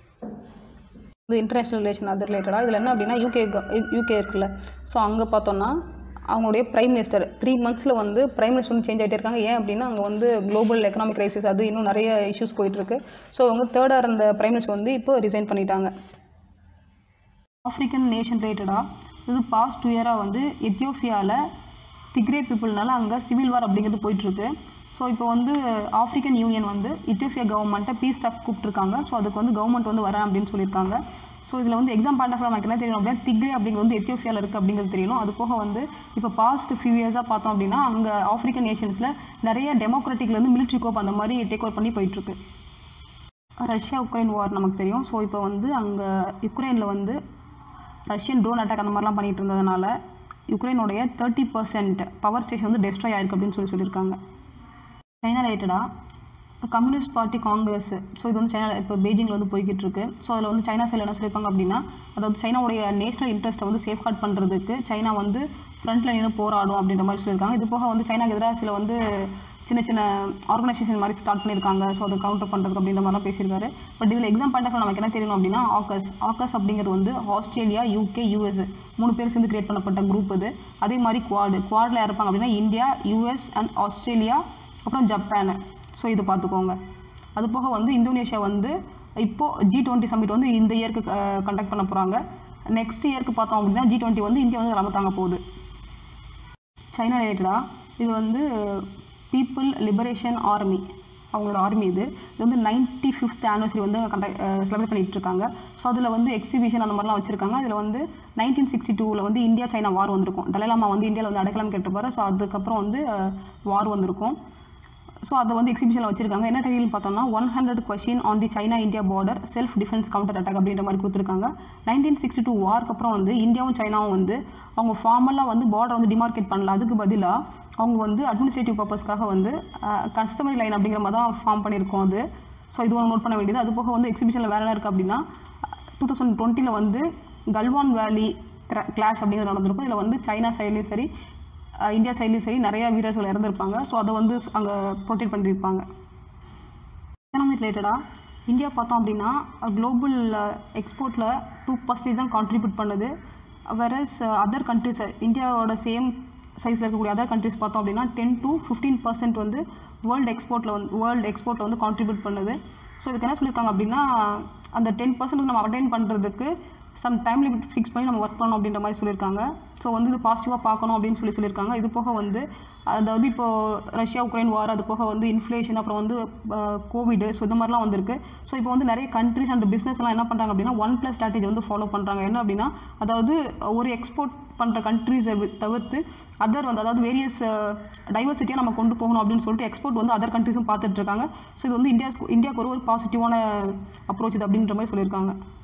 இது இன்டர்நேஷ்னல் ரிலேஷன் அது ரிலேட்டடாக இதில் என்ன அப்படின்னா யூகே யூகே இருக்குல்ல ஸோ அங்கே பார்த்தோன்னா அவங்களுடைய பிரைம் மினிஸ்டர் த்ரீ மந்த்ஸில் வந்து பிரைம் மினிஸ்டர் வந்து சேஞ்ச் ஆகிட்டே இருக்காங்க ஏன் அப்படின்னா அங்கே வந்து குளோபல் எக்கனாமிக் கிரைசிஸ் அது இன்னும் நிறைய இஷ்யூஸ் போயிட்டுருக்கு ஸோ அவங்க தேர்டாக இருந்த பிரைம் மினிஸ்டர் வந்து இப்போ ரிசைன் பண்ணிட்டாங்க ஆஃப்ரிக்கன் நேஷன் ரிலேட்டடாக இது பாஸ்ட் டூ இயராக வந்து எத்தியோப்பியாவில் திக்ரே பீப்புள்னால அங்கே சிவில் வார் அப்படிங்கிறது போயிட்டுருக்கு ஸோ இப்போ வந்து ஆஃப்ரிக்கன் யூனியன் வந்து எத்தியோப்பியா கவர்மெண்ட்டை பீஸ் டாக் கூப்பிட்டுருக்காங்க ஸோ அதுக்கு வந்து கவர்மெண்ட் வந்து வரேன் அப்படின்னு சொல்லியிருக்காங்க ஸோ இதில் வந்து எக்ஸாம் பாயிண்ட் ஆஃப் நமக்கு என்ன தெரியணும் அப்படின்னா திக்ரே அப்படிங்கிறது வந்து எத்தியோப்பியாவில் இருக்குது அப்படிங்கிறது தெரியணும் அது போக வந்து இப்போ பாஸ்ட் ஃபியூ இயர்ஸாக பார்த்தோம் அப்படின்னா அங்கே ஆஃப்ரிக்கன் நேஷன்ஸில் நிறைய டெமோக்ராட்டிக்லேருந்து மிலிட்ரி கோப் அந்த மாதிரி டேக் ஓவர் பண்ணி போயிட்டுருக்கு ரஷ்யா உக்ரைன் வார் நமக்கு தெரியும் ஸோ இப்போ வந்து அங்கே யுக்ரைனில் வந்து ரஷ்யன் ட்ரோன் அட்டாக் அந்த மாதிரிலாம் பண்ணிட்டு இருந்ததுனால யுக்ரைனுடைய தேர்ட்டி பர்சன்ட் பவர் ஸ்டேஷன் வந்து டெஸ்ட்ராய் ஆயிருக்கு அப்படின்னு சொல்லி சொல்லியிருக்காங்க சைனா ரிலேட்டடாக கம்யூனிஸ்ட் பார்ட்டி காங்கிரஸ் ஸோ இது வந்து சைனா இப்போ பெய்ஜிங்கில் வந்து போய்கிட்டு இருக்கு ஸோ அதில் வந்து சைனா சைடில் என்ன சொல்லியிருப்பாங்க அப்படின்னா அதாவது சைனாவுடைய நேஷனல் இன்ட்ரெஸ்ட்டை வந்து சேஃப்கார்ட் பண்ணுறதுக்கு சைனா வந்து ஃப்ரண்ட்டில் நின்று போராடும் அப்படின்ற மாதிரி சொல்லியிருக்காங்க இது போக வந்து சைனாக்கு எதிராக சில வந்து சின்ன சின்ன ஆர்கனைசேஷன் மாதிரி ஸ்டார்ட் பண்ணியிருக்காங்க ஸோ அதை கவுண்டர் பண்ணுறதுக்கு அப்படின்ற மாதிரிலாம் பேசியிருக்காரு பட் இதில் எக்ஸாம் பாயிண்ட் ஆஃப் நமக்கு என்ன தெரியணும் அப்படின்னா ஆக்கஸ் ஆக்கஸ் அப்படிங்கிறது வந்து ஆஸ்திரேலியா யூகே யூஎஸ் மூணு பேர் சேர்ந்து கிரியேட் பண்ணப்பட்ட குரூப் இது அதே மாதிரி குவாடு குவாடில் யார் இருப்பாங்க அப்படின்னா இந்தியா யூஎஸ் அண்ட் ஆஸ்திரேலியா அப்புறம் ஜப்பான் ஸோ இது பார்த்துக்கோங்க அது போக வந்து இந்தோனேஷியா வந்து இப்போது ஜி டுவெண்ட்டி சமிட் வந்து இந்த இயருக்கு கண்டக்ட் பண்ண போகிறாங்க நெக்ஸ்ட் இயருக்கு பார்த்தோம் அப்படின்னா ஜி டுவெண்ட்டி வந்து இந்தியா வந்து தலைமை தாங்க போகுது சைனா ரிலேட்டடாக இது வந்து பீப்புள் லிபரேஷன் ஆர்மி அவங்களோட ஆர்மி இது இது வந்து நைன்ட்டி ஃபிஃப்த் ஆனிவர்சரி வந்து கண்டக்ட் செலிப்ரேட் பண்ணிட்டு இருக்காங்க ஸோ அதில் வந்து எக்ஸிபிஷன் அந்த மாதிரிலாம் வச்சுருக்காங்க அதில் வந்து நைன்டீன் சிக்ஸ்டி டூவில் வந்து இந்தியா சைனா வார் வந்திருக்கும் தலைலாமா வந்து இந்தியாவில் வந்து அடைக்கலம் கேட்டிருப்பாரு ஸோ அதுக்கப்புறம் வந்து வார் வந்திருக்கும் ஸோ அதை வந்து எக்ஸிபிஷனில் வச்சிருக்காங்க என்ன டைட்டில் பார்த்தோம்னா one hundred question on the China India border self defence counter attack அப்படின்ற மாதிரி கொடுத்துருக்காங்க நைன்டீன் சிக்ஸ்டி டூ வார்க்கு அப்புறம் வந்து இந்தியாவும் சைனாவும் வந்து அவங்க ஃபார்மலாக வந்து பார்டர் வந்து டிமார்க்கேட் பண்ணல அதுக்கு பதிலாக அவங்க வந்து அட்மினிஸ்ட்ரேட்டிவ் பர்பஸ்க்காக வந்து கஸ்டமரி லைன் அப்படிங்கிற மாதிரி தான் ஃபார்ம் பண்ணியிருக்கோம் அது ஸோ இது ஒன்று நோட் பண்ண வேண்டியது அது போக வந்து எக்ஸிபிஷனில் வேறு என்ன இருக்குது அப்படின்னா டூ தௌசண்ட் டுவெண்ட்டியில் வந்து கல்வான் வேலி கிளாஷ் அப்படிங்கிறது நடந்திருக்கும் இதில் வந்து சைனா சைட்லேயும் சரி அஹ் இந்தியா சைட்லேயும் சரி நிறைய வீரர்கள் இறந்துருப்பாங்க ஸோ அதை வந்து அங்கே ப்ரொடெக்ட் பண்ணியிருப்பாங்க எக்கனாமி ரிலேட்டடாக இந்தியா பார்த்தோம் அப்படின்னா குளோபல் எக்ஸ்போர்ட்டில் டூ பர்சன்டேஜ் தான் கான்ட்ரிபியூட் பண்ணுது வேறஸ் அதர் கண்ட்ரிஸ் இந்தியாவோட சேம் சைஸில் இருக்கக்கூடிய அதர் கண்ட்ரிஸ் பார்த்தோம் அப்படின்னா டென் டு ஃபிஃப்டீன் பர்சன்ட் வந்து வேர்ல்டு எக்ஸ்போர்ட்டில் வந்து வேர்ல்டு எக்ஸ்போர்ட்டில் வந்து கான்ட்ரிபியூட் பண்ணுது ஸோ இதுக்கு என்ன சொல்லியிருக்காங்க அப்படின்னா அந்த டென் பர்சன்ட் நம்ம அட்டைன் பண்ணுறதுக்கு சம் டைம் லிமிட் ஃபிக்ஸ் பண்ணி நம்ம ஒர்க் பண்ணணும் அப்படின்ற மாதிரி சொல்லியிருக்காங்க ஸோ வந்து இது பாசிட்டிவாக பார்க்கணும் அப்படின்னு சொல்லி சொல்லியிருக்காங்க இது போக வந்து அதாவது இப்போது ரஷ்யா உக்ரைன் வார் அது போக வந்து இன்ஃப்ளேஷன் அப்புறம் வந்து கோவிடு ஸோ இந்த மாதிரிலாம் வந்திருக்கு ஸோ இப்போ வந்து நிறைய கண்ட்ரிஸ் அண்ட் பிஸ்னஸ் எல்லாம் என்ன பண்ணுறாங்க அப்படின்னா ஒன் ப்ளஸ் ஸ்ட்ராட்டஜி வந்து ஃபாலோ பண்ணுறாங்க என்ன அப்படின்னா அதாவது ஒரு எக்ஸ்போர்ட் பண்ணுற கண்ட்ரிஸை தவிர்த்து அதர் வந்து அதாவது வேரியஸ் டைவர்சிட்டியாக நம்ம கொண்டு போகணும் அப்படின்னு சொல்லிட்டு எக்ஸ்போர்ட் வந்து அதர் கண்ட்ரிஸும் பார்த்துட்டு இருக்காங்க ஸோ இது வந்து இந்தியா இந்தியாவுக்கு ஒரு ஒரு பாசிட்டிவான அப்ரோச் இது அப்படின்ற மாதிரி சொல்லியிருக்காங்க